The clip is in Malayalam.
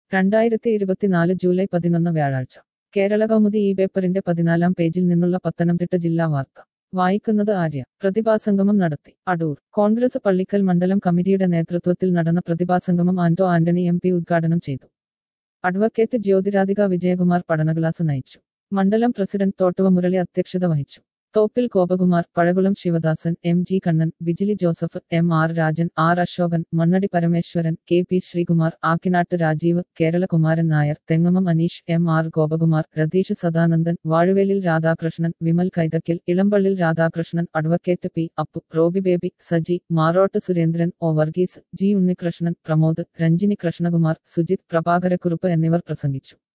രണ്ടായിരത്തി ഇരുപത്തിനാല് ജൂലൈ പതിനൊന്ന് വ്യാഴാഴ്ച കേരള കൗമുദി ഈ പേപ്പറിന്റെ പതിനാലാം പേജിൽ നിന്നുള്ള പത്തനംതിട്ട ജില്ലാ വാർത്ത വായിക്കുന്നത് ആര്യ പ്രതിഭാസംഗമം നടത്തി അടൂർ കോൺഗ്രസ് പള്ളിക്കൽ മണ്ഡലം കമ്മിറ്റിയുടെ നേതൃത്വത്തിൽ നടന്ന പ്രതിഭാസംഗമം ആന്റോ ആന്റണി എം പി ഉദ്ഘാടനം ചെയ്തു അഡ്വക്കേറ്റ് ജ്യോതിരാധിക വിജയകുമാർ പഠനക്ലാസ് നയിച്ചു മണ്ഡലം പ്രസിഡന്റ് തോട്ടുവ മുരളി അധ്യക്ഷത വഹിച്ചു Thoppil Gopakumar Pazhakulam Sivadasan M G Kannan Bijili Joseph M R Rajan R Asokan Mannadi Parameswaran K P Sreekumar Akkinattu Rajeev Keralakumaran Nair Thengamam Aneesh M R Gopakumar Ratheesh Sadanandan Vazhuvelil Radhakrishnan Vimal Kaithakkal Elampallil Radhakrishnan advocate P Appu Roby Baby Saji Marottu Surendran O Varghese G Unnikrishnan Pramod Ranjini Krishnakumar Sujith Prabhakarakkurup എന്നിവർ പ്രസംഗിച്ചു